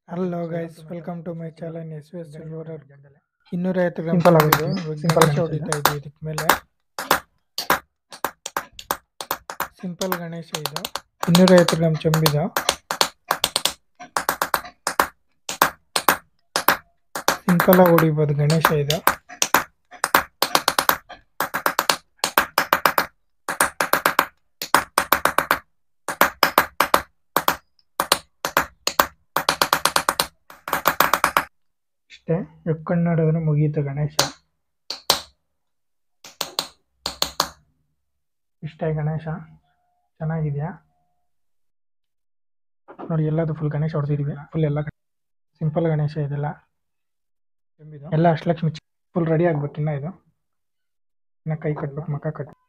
Hello guys welcome to my channel S S silver ಇನ್ನೂರ ಐವತ್ತು gram Simple ಆಗಿದೆ. Simple Ganesha ಆಗಿದೆ. ಹೊಡಿತಾ ಇದೆ ಇದಕ್ಕೆ ಮೇಲೆ ಸಿಂಪಲ್ ಗಣೇಶ ಇದು ಇನ್ನೂರ ಐವತ್ತು ಗ್ರಾಮ್ ಚಂಬಿದು ಸಿಂಪಲ್ ಆಗಿ ಹೊಡಿಬೋದು ಗಣೇಶ ಇದು ಇಷ್ಟೇ ಎಕ್ಕೊಂಡು ನೋಡಿದ್ರೆ ಮುಗೀತು ಗಣೇಶ ಇಷ್ಟೇ ಗಣೇಶ ಚೆನ್ನಾಗಿದೆಯಾ ನೋಡಿ ಎಲ್ಲದು ಫುಲ್ ಗಣೇಶ ಹೊಡೆದಿದ್ದೀವಿ ಫುಲ್ ಎಲ್ಲ ಸಿಂಪಲ್ ಗಣೇಶ ಇದೆಲ್ಲ ಎಲ್ಲ ಅಷ್ಟಲಕ್ಷ್ಮಿ ಫುಲ್ ರೆಡಿ ಆಗ್ಬೇಕು ಇನ್ನ ಇದು ಇನ್ನ ಕೈ ಕಟ್ಬೇಕು ಮಕ್ಕ ಕಟ್